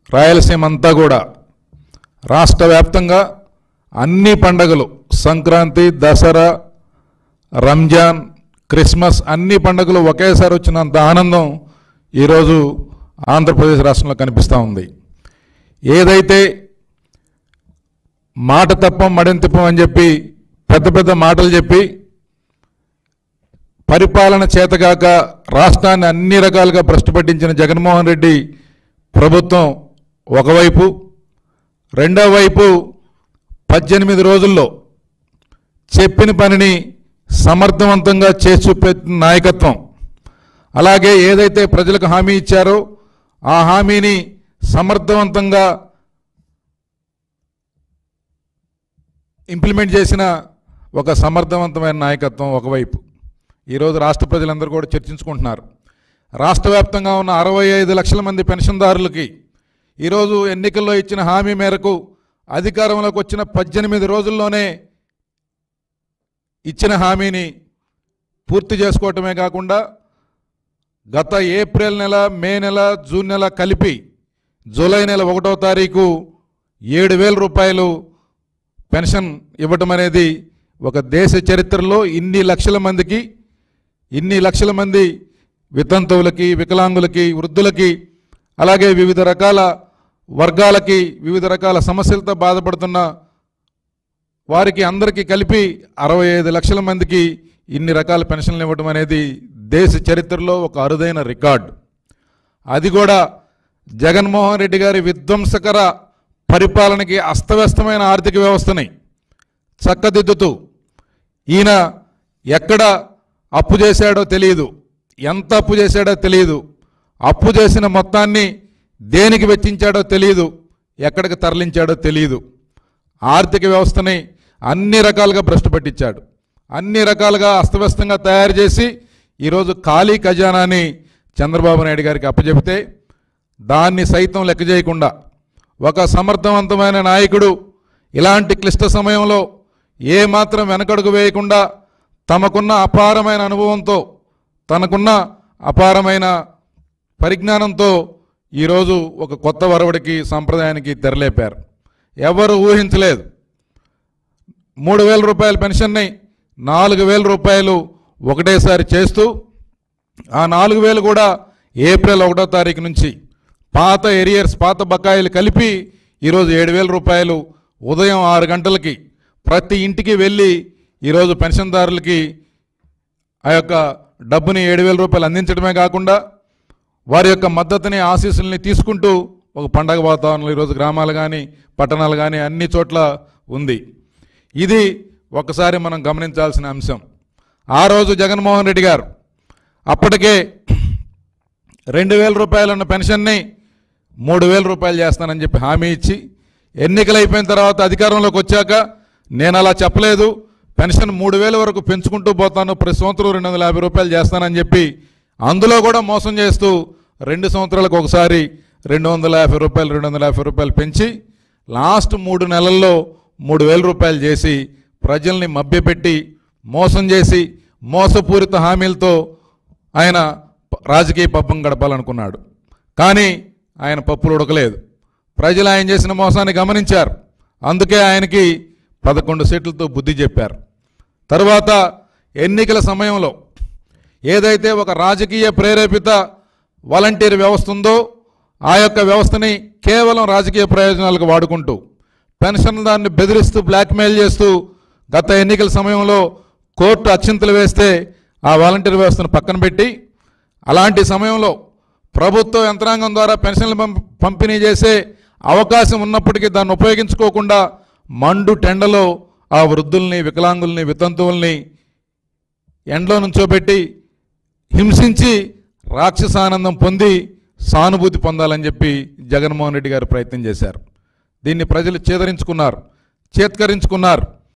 రాయలసీమ అంతా కూడా రాష్ట్ర వ్యాప్తంగా అన్ని పండగలు సంక్రాంతి దసరా రంజాన్ క్రిస్మస్ అన్ని పండుగలు ఒకేసారి వచ్చినంత ఆనందం ఈరోజు ఆంధ్రప్రదేశ్ రాష్ట్రంలో కనిపిస్తూ ఉంది ఏదైతే మాట తప్పం మడింతిప్పం అని చెప్పి పెద్ద పెద్ద మాటలు చెప్పి పరిపాలన చేతగాక రాష్ట్రాన్ని అన్ని రకాలుగా భ్రష్టు పట్టించిన జగన్మోహన్ రెడ్డి ప్రభుత్వం ఒకవైపు రెండో వైపు పద్దెనిమిది రోజుల్లో చెప్పిన పనిని సమర్థవంతంగా చేసి చూపే నాయకత్వం అలాగే ఏదైతే ప్రజలకు హామీ ఇచ్చారో ఆ హామీని సమర్థవంతంగా ఇంప్లిమెంట్ చేసిన ఒక సమర్థవంతమైన నాయకత్వం ఒకవైపు ఈరోజు రాష్ట్ర ప్రజలందరూ కూడా చర్చించుకుంటున్నారు రాష్ట్ర వ్యాప్తంగా ఉన్న అరవై ఐదు లక్షల మంది పెన్షన్దారులకి ఈరోజు ఎన్నికల్లో ఇచ్చిన హామీ మేరకు అధికారంలోకి వచ్చిన పద్దెనిమిది రోజుల్లోనే ఇచ్చిన హామీని పూర్తి చేసుకోవటమే కాకుండా గత ఏప్రిల్ నెల మే నెల జూన్ నెల కలిపి జూలై నెల ఒకటో తారీఖు ఏడు వేల రూపాయలు పెన్షన్ ఇవ్వటం అనేది ఒక దేశ చరిత్రలో ఇన్ని లక్షల మందికి ఇన్ని లక్షల మంది వితంతువులకి వికలాంగులకి వృద్ధులకి అలాగే వివిధ రకాల వర్గాలకి వివిధ రకాల సమస్యలతో బాధపడుతున్న వారికి అందరికీ కలిపి అరవై ఐదు లక్షల మందికి ఇన్ని రకాల పెన్షన్లు ఇవ్వడం అనేది దేశ చరిత్రలో ఒక అరుదైన రికార్డు అది కూడా జగన్మోహన్ రెడ్డి గారి విధ్వంసకర పరిపాలనకి అస్తవ్యస్తమైన ఆర్థిక వ్యవస్థని చక్కదిద్దుతూ ఈయన ఎక్కడ అప్పు చేశాడో తెలియదు ఎంత అప్పు చేశాడో తెలియదు అప్పు చేసిన మొత్తాన్ని దేనికి వెచ్చించాడో తెలియదు ఎక్కడికి తరలించాడో తెలియదు ఆర్థిక వ్యవస్థని అన్ని రకాలుగా భ్రష్టు పట్టించాడు అన్ని రకాలుగా అస్తవ్యస్తంగా తయారు చేసి ఈరోజు ఖాళీ ఖజానాని చంద్రబాబు నాయుడు గారికి అప్పచెబితే దాన్ని సైతం లెక్క చేయకుండా ఒక సమర్థవంతమైన నాయకుడు ఇలాంటి క్లిష్ట సమయంలో ఏ మాత్రం వెనకడుగు వేయకుండా తమకున్న అపారమైన అనుభవంతో తనకున్న అపారమైన పరిజ్ఞానంతో ఈరోజు ఒక కొత్త వరవడికి సంప్రదాయానికి తెరలేపారు ఎవరు ఊహించలేదు మూడు వేల రూపాయల పెన్షన్ని నాలుగు వేల రూపాయలు ఒకటేసారి చేస్తూ ఆ నాలుగు వేలు కూడా ఏప్రిల్ ఒకటో తారీఖు నుంచి పాత ఎరియర్స్ పాత బకాయిలు కలిపి ఈరోజు ఏడు వేల రూపాయలు ఉదయం ఆరు గంటలకి ప్రతి ఇంటికి వెళ్ళి ఈరోజు పెన్షన్దారులకి ఆ యొక్క డబ్బుని ఏడు వేల రూపాయలు అందించడమే కాకుండా వారి యొక్క మద్దతుని ఆశీస్సుల్ని తీసుకుంటూ ఒక పండగ వాతావరణంలో ఈరోజు గ్రామాలు కానీ పట్టణాలు కానీ అన్ని చోట్ల ఉంది ఇది ఒకసారి మనం గమనించాల్సిన అంశం ఆ రోజు జగన్మోహన్ రెడ్డి గారు అప్పటికే రెండు వేల రూపాయలు ఉన్న పెన్షన్ని మూడు వేల రూపాయలు చేస్తానని చెప్పి హామీ ఇచ్చి ఎన్నికలు అయిపోయిన తర్వాత అధికారంలోకి వచ్చాక నేను అలా చెప్పలేదు పెన్షన్ మూడు వేల వరకు పెంచుకుంటూ పోతాను ప్రతి సంవత్సరం రెండు వందల యాభై రూపాయలు చేస్తానని చెప్పి అందులో కూడా మోసం చేస్తూ రెండు సంవత్సరాలకు ఒకసారి రెండు వందల యాభై రూపాయలు రెండు వందల యాభై రూపాయలు పెంచి లాస్ట్ మూడు నెలల్లో మూడు వేల రూపాయలు చేసి ప్రజల్ని మభ్యపెట్టి మోసం చేసి మోసపూరిత హామీలతో ఆయన ప- రాజకీయ పబ్బం గడపాలనుకున్నాడు కానీ ఆయన పప్పులు ఉడకలేదు ప్రజలు ఆయన చేసిన మోసాన్ని గమనించారు అందుకే ఆయనకి పదకొండు సీట్లతో బుద్ధి చెప్పారు తరువాత ఎన్నికల సమయంలో ఏదైతే ఒక రాజకీయ ప్రేరేపిత వాలంటీర్ వ్యవస్థ ఉందో ఆ యొక్క వ్యవస్థని కేవలం రాజకీయ ప్రయోజనాలకు వాడుకుంటూ పెన్షన్దారుని బెదిరిస్తూ బ్లాక్మెయిల్ చేస్తూ గత ఎన్నికల సమయంలో కోర్టు అక్షింతలు వేస్తే ఆ వాలంటీర్ వ్యవస్థను పక్కన పెట్టి అలాంటి సమయంలో ప్రభుత్వ యంత్రాంగం ద్వారా పెన్షన్లు పంప- పంపిణీ చేసే అవకాశం ఉన్నప్పటికీ దాన్ని ఉపయోగించుకోకుండా మండు టెండలో ఆ వృద్ధుల్ని వికలాంగుల్ని వితంతువుల్ని ఎండలో నుంచోబెట్టి హింసించి రాక్షసానందం పొంది సానుభూతి పొందాలని చెప్పి జగన్మోహన్ రెడ్డి గారు ప్రయత్నం చేశారు దీన్ని ప్రజలు చేదరించుకున్నారు చేత్కరించుకున్నారు